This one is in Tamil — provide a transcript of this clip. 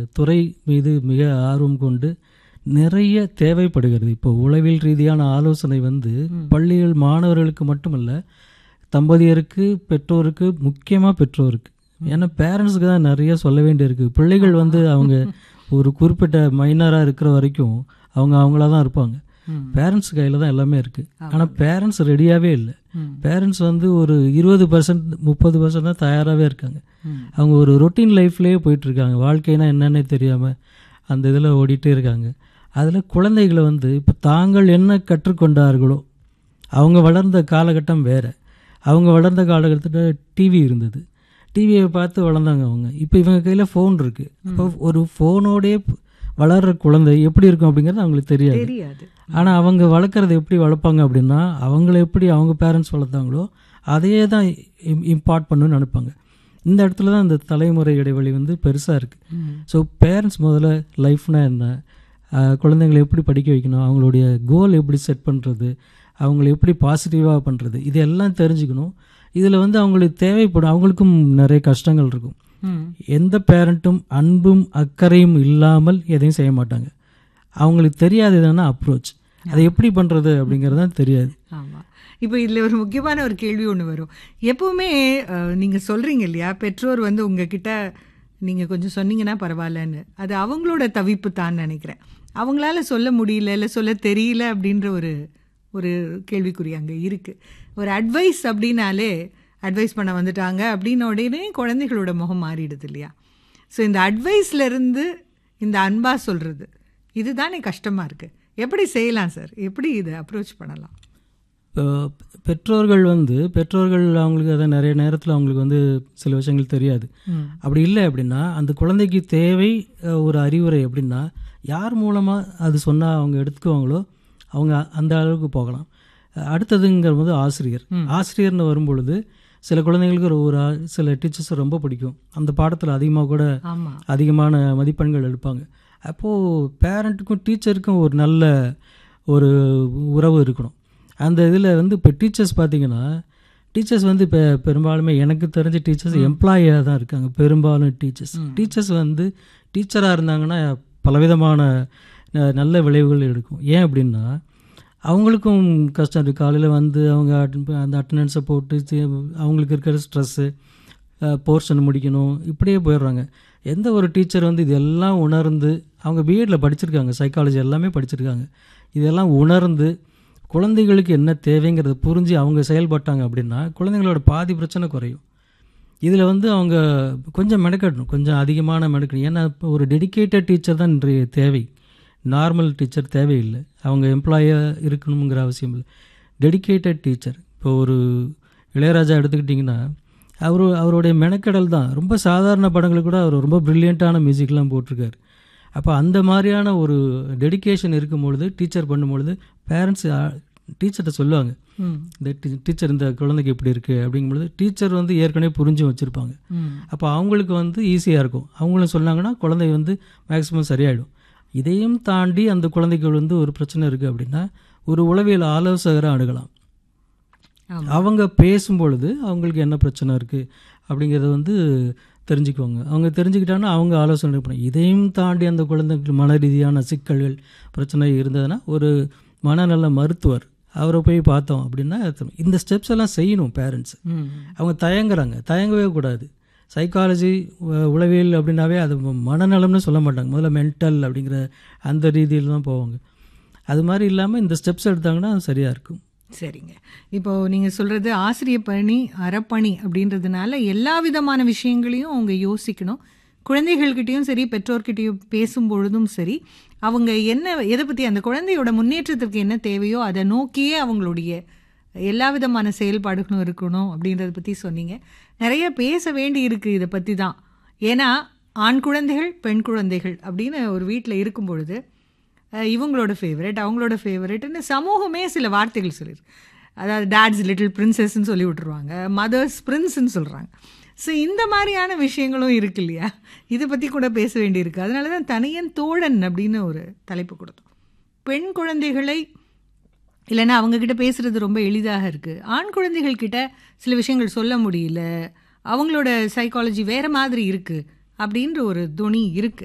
துறை மீது மிக ஆர்வம் கொண்டு நிறைய தேவைப்படுகிறது இப்போ உளவியல் ரீதியான ஆலோசனை வந்து பள்ளிகள் மாணவர்களுக்கு மட்டுமல்ல தம்பதியருக்கு பெற்றோருக்கு முக்கியமாக பெற்றோருக்கு ஏன்னா பேரண்ட்ஸுக்கு தான் நிறைய சொல்ல வேண்டியிருக்கு பிள்ளைகள் வந்து அவங்க ஒரு குறிப்பிட்ட மைனராக இருக்கிற வரைக்கும் அவங்க அவங்களா தான் இருப்பாங்க பேரண்ட்ஸ் கையில் தான் எல்லாமே இருக்குது ஆனால் பேரண்ட்ஸ் ரெடியாகவே இல்லை பேரண்ட்ஸ் வந்து ஒரு இருபது பர்சன்ட் முப்பது பர்சன்ட் தான் தயாராகவே இருக்காங்க அவங்க ஒரு ரொட்டீன் லைஃப்லேயே போயிட்டுருக்காங்க வாழ்க்கைனா என்னன்னே தெரியாமல் அந்த இதில் ஓடிட்டே இருக்காங்க அதில் குழந்தைகளை வந்து இப்போ தாங்கள் என்ன கற்றுக்கொண்டார்களோ அவங்க வளர்ந்த காலகட்டம் வேறு அவங்க வளர்ந்த காலகட்டத்தில் டிவி இருந்தது டிவியை பார்த்து வளர்ந்தாங்க அவங்க இப்போ இவங்க கையில் ஃபோன் இருக்குது அப்போ ஒரு ஃபோனோடே வளர்கிற குழந்தை எப்படி இருக்கும் அப்படிங்கிறது அவங்களுக்கு தெரியாது தெரியாது ஆனால் அவங்க வளர்க்குறது எப்படி வளர்ப்பாங்க அப்படின்னா அவங்கள எப்படி அவங்க பேரண்ட்ஸ் வளர்த்தாங்களோ அதையே தான் இம்பார்ட் பண்ணுன்னு நினைப்பாங்க இந்த இடத்துல தான் இந்த தலைமுறை இடைவெளி வந்து பெருசாக இருக்குது ஸோ பேரண்ட்ஸ் முதல்ல லைஃப்னா என்ன ஆஹ் குழந்தைங்களை எப்படி படிக்க வைக்கணும் அவங்களுடைய கோல் எப்படி செட் பண்ணுறது அவங்கள எப்படி பாசிட்டிவாக பண்ணுறது இதெல்லாம் தெரிஞ்சுக்கணும் இதில் வந்து அவங்களுக்கு தேவைப்படும் அவங்களுக்கும் நிறைய கஷ்டங்கள் இருக்கும் ம் எந்த பேரண்ட்டும் அன்பும் அக்கறையும் இல்லாமல் எதையும் செய்ய மாட்டாங்க அவங்களுக்கு தெரியாது என்னன்னா அப்ரோச் அதை எப்படி பண்ணுறது அப்படிங்கிறது தான் தெரியாது ஆமாம் இப்போ இதில் ஒரு முக்கியமான ஒரு கேள்வி ஒன்று வரும் எப்பவுமே நீங்கள் சொல்கிறீங்க இல்லையா பெற்றோர் வந்து உங்ககிட்ட நீங்கள் கொஞ்சம் சொன்னீங்கன்னா பரவாயில்லன்னு அது அவங்களோட தவிப்பு தான் நினைக்கிறேன் அவங்களால சொல்ல முடியல இல்லை சொல்ல தெரியல அப்படின்ற ஒரு ஒரு கேள்விக்குறி அங்கே இருக்குது ஒரு அட்வைஸ் அப்படின்னாலே அட்வைஸ் பண்ண வந்துட்டாங்க அப்படின்ன உடனே குழந்தைகளோட முகம் மாறிடுது இல்லையா ஸோ இந்த adviceல இருந்து இந்த அன்பா சொல்கிறது இதுதானே கஷ்டமாக இருக்குது எப்படி செய்யலாம் சார் எப்படி இதை அப்ரோச் பண்ணலாம் இப்போ பெற்றோர்கள் வந்து பெற்றோர்கள் அவங்களுக்கு அதை நிறைய நேரத்தில் அவங்களுக்கு வந்து சில விஷயங்கள் தெரியாது அப்படி இல்லை அப்படின்னா அந்த குழந்தைக்கு தேவை அஹ், ஒரு அறிவுரை அப்படின்னா யார் மூலமாக அது சொன்னால் அவங்க எடுத்துக்குவாங்களோ அவங்க அந்த அளவுக்கு போகலாம் அஹ், அடுத்ததுங்கிற போது ஆசிரியர் ஆசிரியர்னு வரும்பொழுது சில குழந்தைங்களுக்கு ஒரு ஒரு ஆ- சில டீச்சர்ஸ் ரொம்ப பிடிக்கும் அந்த பாடத்தில் அதிகமாக கூட ஆமாம் அதிகமான மதிப்பெண்கள் எடுப்பாங்க அப்போது பேரண்ட்டுக்கும் டீச்சருக்கும் ஒரு நல்ல ஒரு உறவு இருக்கணும் அந்த இதில் வந்து இப்போ டீச்சர்ஸ் பார்த்தீங்கன்னா டீச்சர்ஸ் வந்து இப்போ பெரும்பாலுமே எனக்கு தெரிஞ்ச டீச்சர்ஸ் எம்ப்ளாயியாக தான் இருக்காங்க பெரும்பாலும் டீச்சர்ஸ் டீச்சர்ஸ் வந்து டீச்சராக இருந்தாங்கன்னா பலவிதமான ந- நல்ல விளைவுகள் எடுக்கும் ஏன் அப்படின்னா அவங்களுக்கும் கஷ்டம் இருக்குது காலையில் வந்து அவங்க அட்டன் அந்த அட்டண்டன்ஸை போட்டு தி- அவங்களுக்கு இருக்கிற ஸ்ட்ரெஸ்ஸு போர்ஷன் முடிக்கணும் இப்படியே போயிடுறாங்க எந்த ஒரு டீச்சர் வந்து இதெல்லாம் உணர்ந்து அவங்க பிஎட்டில் படிச்சிருக்காங்க சைக்காலஜி எல்லாமே படிச்சிருக்காங்க இதெல்லாம் உணர்ந்து குழந்தைகளுக்கு என்ன தேவைங்கிறத புரிஞ்சு அவங்க செயல்பட்டாங்க அப்படின்னா குழந்தைங்களோட பாதி பிரச்சனை குறையும் இதில் வந்து அவங்க கொஞ்சம் மெனக்கட்டணும் கொஞ்சம் அதிகமான மெனக்கணும் ஏன்னா இப்போ ஒரு டெடிகேட்டட் டீச்சர் தான் இன்றைய தேவை நார்மல் டீச்சர் தேவையில்லை அவங்க எம்ப்ளாயாக இருக்கணுங்கிற அவசியம் இல்லை டெடிகேட்டட் டீச்சர் இப்போ ஒரு இளையராஜா எடுத்துக்கிட்டிங்கன்னா அவர் அவருடைய மெனக்கடல் தான் ரொம்ப சாதாரண படங்களுக்கு கூட அவர் ரொம்ப ப்ரில்லியண்ட்டான மியூசிக்லாம் போட்டிருக்காரு அப்போ அந்த மாதிரியான ஒரு டெடிகேஷன் இருக்கும் பொழுது டீச்சர் பண்ணும்பொழுது பேரண்ட்ஸ் டீச்சர்கிட்ட சொல்லுவாங்க இந்த டீச்சர் இந்த குழந்தைக்கு இப்படி இருக்குது அப்படிங்கும்பொழுது டீச்சர் வந்து ஏற்கனவே புரிஞ்சு வச்சுருப்பாங்க அப்போ அவங்களுக்கு வந்து ஈஸியாக இருக்கும் அவங்களும் சொன்னாங்கன்னா குழந்தை வந்து மேக்ஸிமம் சரியாயிடும் இதையும் தாண்டி அந்த குழந்தைக்கு வந்து ஒரு பிரச்சனை இருக்குது அப்படின்னா ஒரு உளவியல் ஆலோசகரை அணுகலாம் அவங்க பேசும்பொழுது அவங்களுக்கு என்ன பிரச்சனை இருக்குது அப்படிங்கிறத வந்து தெரிஞ்சுக்குவாங்க அவங்க தெரிஞ்சுக்கிட்டாங்கன்னா அவங்க ஆலோசனை பண்ணுவாங்க இதையும் தாண்டி அந்த குழந்தைக்கு மன ரீதியான சிக்கல்கள் பிரச்சனை இருந்ததுன்னா ஒரு மனநல மருத்துவர் அவரை போய் பார்த்தோம் அப்படின்னா இந்த ஸ்டெப்ஸ் எல்லாம் செய்யணும் பேரண்ட்ஸ் அவங்க தயங்குறாங்க தயங்கவே கூடாது சைக்காலஜி உளவியல் அப்படின்னாவே அது மனநலம்னு சொல்ல மாட்டாங்க முதல்ல மென்டல் அப்படிங்கிற அந்த ரீதியில் தான் போவாங்க அது மாதிரி இல்லாமல் இந்த ஸ்டெப்ஸ் எடுத்தாங்கன்னா அது சரியாக இருக்கும் சரிங்க இப்போ நீங்கள் சொல்கிறது ஆசிரியர் பணி அறப்பணி அப்படின்றதுனால எல்லா விதமான விஷயங்களையும் அவங்க யோசிக்கணும் குழந்தைகள்கிட்டயும் சரி பெற்றோர்கிட்டயும் பேசும் பொழுதும் சரி அவங்க என்ன எதை பற்றி அந்த குழந்தையோட முன்னேற்றத்திற்கு என்ன தேவையோ அதை நோக்கியே அவங்களுடைய எல்லா விதமான செயல்பாடுகளும் இருக்கணும் அப்படின்றத பற்றி சொன்னீங்க நிறைய பேச வேண்டி இருக்குது இதை பற்றி தான் ஏன்னா ஆண் குழந்தைகள் பெண் குழந்தைகள் அப்படின்னு ஒரு வீட்டில் இருக்கும் பொழுது அஹ் இவங்களோட ஃபேவரட் அவங்களோட ஃபேவரட்னு சமூகமே சில வார்த்தைகள் சொல்லிடு அதாவது டேட்ஸ் லிட்டில் பிரின்சஸ்ன்னு சொல்லி விட்டுருவாங்க மதர்ஸ் பிரின்ஸ்ன்னு சொல்கிறாங்க ஸோ இந்த மாதிரியான விஷயங்களும் இருக்கு இல்லையா இதை பற்றி கூட பேச வேண்டியிருக்கு அதனால தான் தனியன் தோழன் அப்படின்னு ஒரு தலைப்பு கொடுத்தோம் பெண் குழந்தைகளை இல்லைன்னா அவங்கக்கிட்ட பேசுகிறது ரொம்ப எளிதாக இருக்குது ஆண் குழந்தைகள் கிட்ட சில விஷயங்கள் சொல்ல முடியல அவங்களோட சைக்காலஜி வேறு மாதிரி இருக்குது அப்படின்ற ஒரு துணி இருக்குது